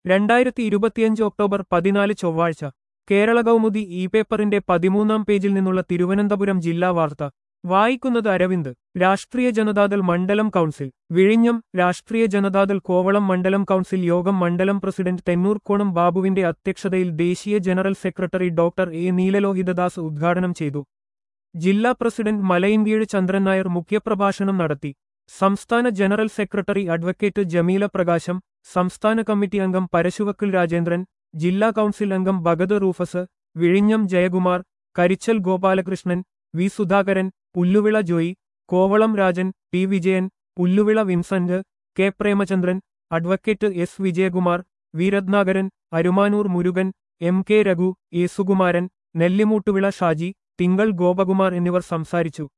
രണ്ടായിരത്തി ഇരുപത്തിയഞ്ച് ഒക്ടോബർ പതിനാല് ചൊവ്വാഴ്ച കേരള കൗമുദി ഇ പേപ്പറിന്റെ പതിമൂന്നാം പേജിൽ നിന്നുള്ള തിരുവനന്തപുരം ജില്ലാ വാർത്ത വായിക്കുന്നത് അരവിന്ദ് രാഷ്ട്രീയ ജനതാദൾ മണ്ഡലം കൗൺസിൽ വിഴിഞ്ഞം രാഷ്ട്രീയ ജനതാദൾ കോവളം മണ്ഡലം കൗൺസിൽ യോഗം മണ്ഡലം പ്രസിഡന്റ് തെന്നൂർക്കോണം ബാബുവിന്റെ അധ്യക്ഷതയിൽ ദേശീയ general secretary doctor A Neelalohithadas ഉദ്ഘാടനം ചെയ്തു ജില്ലാ പ്രസിഡന്റ് മലയിൻകീഴ് ചന്ദ്രൻ നായർ മുഖ്യപ്രഭാഷണം നടത്തി സംസ്ഥാന ജനറൽ സെക്രട്ടറി അഡ്വക്കേറ്റ് ജമീല പ്രകാശം സംസ്ഥാന കമ്മിറ്റി അംഗം പരശുവക്കിൽ രാജേന്ദ്രൻ ജില്ലാ കൗൺസിൽ അംഗം ഭഗത് റൂഫസ് വിഴിഞ്ഞം Jayakumar Karichal Gopalakrishnan V Sudhakaran Pulluvila Joy Kovalam Rajan T Vijayan Pulluvila Vincent K Premachandran advocate S Vijayakumar V Ratnakaran Arumanoor Murugan M K Raghu Yesukumaran Nellimoottuvila Shaji Thinkal Gopakumar എന്നിവർ സംസാരിച്ചു